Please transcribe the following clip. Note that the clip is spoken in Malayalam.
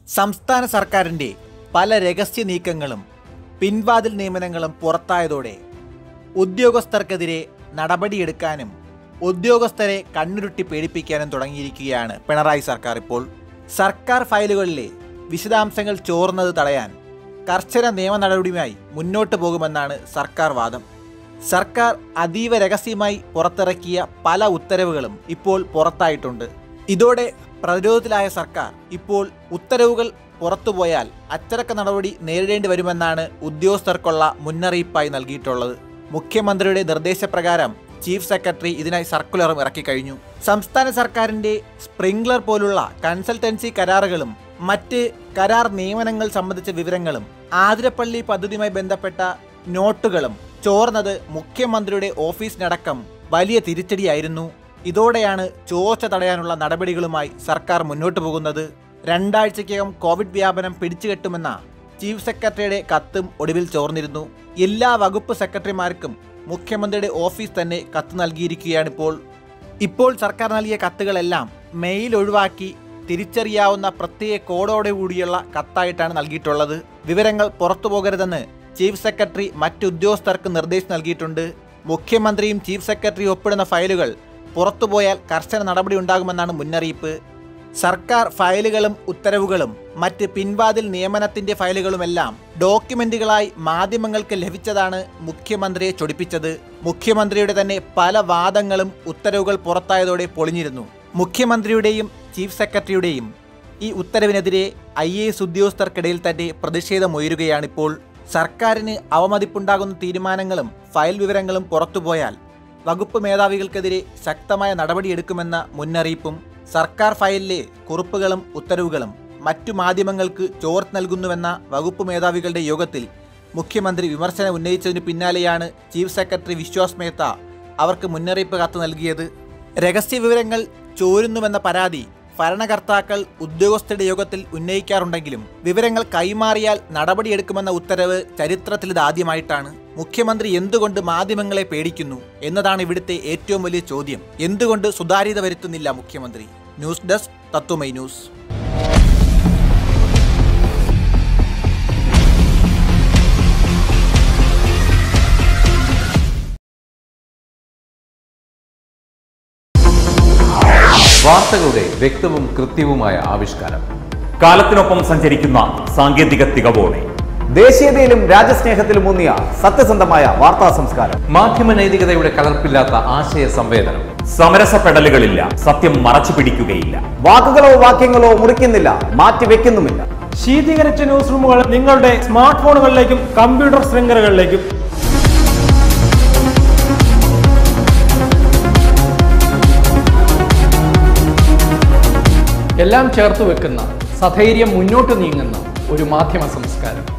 സംസ്ഥാന സർക്കാരിൻ്റെ പല രഹസ്യ നീക്കങ്ങളും പിൻവാതിൽ നിയമനങ്ങളും പുറത്തായതോടെ ഉദ്യോഗസ്ഥർക്കെതിരെ നടപടിയെടുക്കാനും ഉദ്യോഗസ്ഥരെ കണ്ണുരുട്ടി പേടിപ്പിക്കാനും തുടങ്ങിയിരിക്കുകയാണ് പിണറായി സർക്കാർ ഇപ്പോൾ സർക്കാർ ഫയലുകളിലെ വിശദാംശങ്ങൾ ചോർന്നത് തടയാൻ കർശന നിയമ നടപടിയുമായി മുന്നോട്ട് പോകുമെന്നാണ് സർക്കാർ വാദം സർക്കാർ അതീവ രഹസ്യമായി പുറത്തിറക്കിയ പല ഉത്തരവുകളും ഇപ്പോൾ പുറത്തായിട്ടുണ്ട് ഇതോടെ പ്രതിരോധത്തിലായ സർക്കാർ ഇപ്പോൾ ഉത്തരവുകൾ പുറത്തുപോയാൽ അച്ചടക്ക നടപടി നേരിടേണ്ടി വരുമെന്നാണ് ഉദ്യോഗസ്ഥർക്കുള്ള മുന്നറിയിപ്പായി നൽകിയിട്ടുള്ളത് മുഖ്യമന്ത്രിയുടെ നിർദ്ദേശപ്രകാരം ചീഫ് സെക്രട്ടറി ഇതിനായി സർക്കുലറും ഇറക്കിക്കഴിഞ്ഞു സംസ്ഥാന സർക്കാരിന്റെ സ്പ്രിംഗ്ലർ പോലുള്ള കൺസൾട്ടൻസി കരാറുകളും മറ്റ് കരാർ നിയമനങ്ങൾ സംബന്ധിച്ച വിവരങ്ങളും ആതിരപ്പള്ളി പദ്ധതിയുമായി ബന്ധപ്പെട്ട നോട്ടുകളും ചോർന്നത് മുഖ്യമന്ത്രിയുടെ ഓഫീസിനടക്കം വലിയ തിരിച്ചടിയായിരുന്നു ഇതോടെയാണ് ചോർച്ച തടയാനുള്ള നടപടികളുമായി സർക്കാർ മുന്നോട്ട് പോകുന്നത് രണ്ടാഴ്ചയ്ക്കകം കോവിഡ് വ്യാപനം പിടിച്ചുകെട്ടുമെന്ന ചീഫ് സെക്രട്ടറിയുടെ കത്തും ഒടുവിൽ ചോർന്നിരുന്നു എല്ലാ വകുപ്പ് സെക്രട്ടറിമാർക്കും മുഖ്യമന്ത്രിയുടെ ഓഫീസ് തന്നെ കത്ത് നൽകിയിരിക്കുകയാണിപ്പോൾ ഇപ്പോൾ സർക്കാർ നൽകിയ കത്തുകളെല്ലാം മെയിൽ ഒഴിവാക്കി തിരിച്ചറിയാവുന്ന പ്രത്യേക കോഡോടെ കൂടിയുള്ള കത്തായിട്ടാണ് നൽകിയിട്ടുള്ളത് വിവരങ്ങൾ പുറത്തു പോകരുതെന്ന് ചീഫ് സെക്രട്ടറി മറ്റു ഉദ്യോഗസ്ഥർക്ക് നിർദ്ദേശം നൽകിയിട്ടുണ്ട് മുഖ്യമന്ത്രിയും ചീഫ് സെക്രട്ടറിയും ഒപ്പിടുന്ന ഫയലുകൾ പുറത്തുപോയാൽ കർശന നടപടി ഉണ്ടാകുമെന്നാണ് മുന്നറിയിപ്പ് സർക്കാർ ഫയലുകളും ഉത്തരവുകളും മറ്റ് പിൻവാതിൽ നിയമനത്തിന്റെ ഫയലുകളുമെല്ലാം ഡോക്യുമെന്റുകളായി മാധ്യമങ്ങൾക്ക് ലഭിച്ചതാണ് മുഖ്യമന്ത്രിയെ ചൊടിപ്പിച്ചത് മുഖ്യമന്ത്രിയുടെ തന്നെ പല വാദങ്ങളും ഉത്തരവുകൾ പുറത്തായതോടെ പൊളിഞ്ഞിരുന്നു മുഖ്യമന്ത്രിയുടെയും ചീഫ് സെക്രട്ടറിയുടെയും ഈ ഉത്തരവിനെതിരെ ഐ എ എസ് ഉദ്യോഗസ്ഥർക്കിടയിൽ തന്നെ പ്രതിഷേധമുയരുകയാണിപ്പോൾ സർക്കാരിന് അവമതിപ്പുണ്ടാകുന്ന തീരുമാനങ്ങളും ഫയൽ വിവരങ്ങളും പുറത്തുപോയാൽ വകുപ്പ് മേധാവികൾക്കെതിരെ ശക്തമായ നടപടിയെടുക്കുമെന്ന മുന്നറിയിപ്പും സർക്കാർ ഫയലിലെ കുറിപ്പുകളും ഉത്തരവുകളും മറ്റു മാധ്യമങ്ങൾക്ക് ചോർത്ത് നൽകുന്നുവെന്ന വകുപ്പ് മേധാവികളുടെ യോഗത്തിൽ മുഖ്യമന്ത്രി വിമർശനം ഉന്നയിച്ചതിനു പിന്നാലെയാണ് ചീഫ് സെക്രട്ടറി വിശ്വാസ് മേത്ത അവർക്ക് മുന്നറിയിപ്പ് കത്ത് നൽകിയത് രഹസ്യ വിവരങ്ങൾ ചോരുന്നുവെന്ന പരാതി ഭരണകർത്താക്കൾ ഉദ്യോഗസ്ഥരുടെ യോഗത്തിൽ ഉന്നയിക്കാറുണ്ടെങ്കിലും വിവരങ്ങൾ കൈമാറിയാൽ നടപടിയെടുക്കുമെന്ന ഉത്തരവ് ചരിത്രത്തിൽ ഇതാദ്യമായിട്ടാണ് മുഖ്യമന്ത്രി എന്തുകൊണ്ട് മാധ്യമങ്ങളെ പേടിക്കുന്നു എന്നതാണ് ഇവിടുത്തെ ഏറ്റവും വലിയ ചോദ്യം എന്തുകൊണ്ട് സുതാര്യത വരുത്തുന്നില്ല മുഖ്യമന്ത്രി ന്യൂസ് ഡെസ്ക് തത്വമൈ ന്യൂസ് വാർത്തകളുടെ വ്യക്തവും കൃത്യവുമായ ആവിഷ്കാരം കാലത്തിനൊപ്പം സഞ്ചരിക്കുന്ന സാങ്കേതിക തികവോടെ ദേശീയതയിലും രാജ്യസ്നേഹത്തിലും ഊന്നിയ സത്യസന്ധമായ വാർത്താ സംസ്കാരം മാധ്യമ നൈതികതയുടെ കലർപ്പില്ലാത്ത ആശയ സംവേദനം സമരസപ്പെടലുകളില്ല സത്യം മറച്ചു പിടിക്കുകയില്ല വാക്കുകളോ വാക്യങ്ങളോ മുറിക്കുന്നില്ല മാറ്റിവെക്കുന്നുമില്ല ശീതീകരിച്ച ന്യൂസ് റൂമുകൾ നിങ്ങളുടെ സ്മാർട്ട് ഫോണുകളിലേക്കും കമ്പ്യൂട്ടർ ശൃംഖലകളിലേക്കും എല്ലാം ചേർത്ത് വെക്കുന്ന സധൈര്യം മുന്നോട്ട് നീങ്ങുന്ന ഒരു മാധ്യമ സംസ്കാരം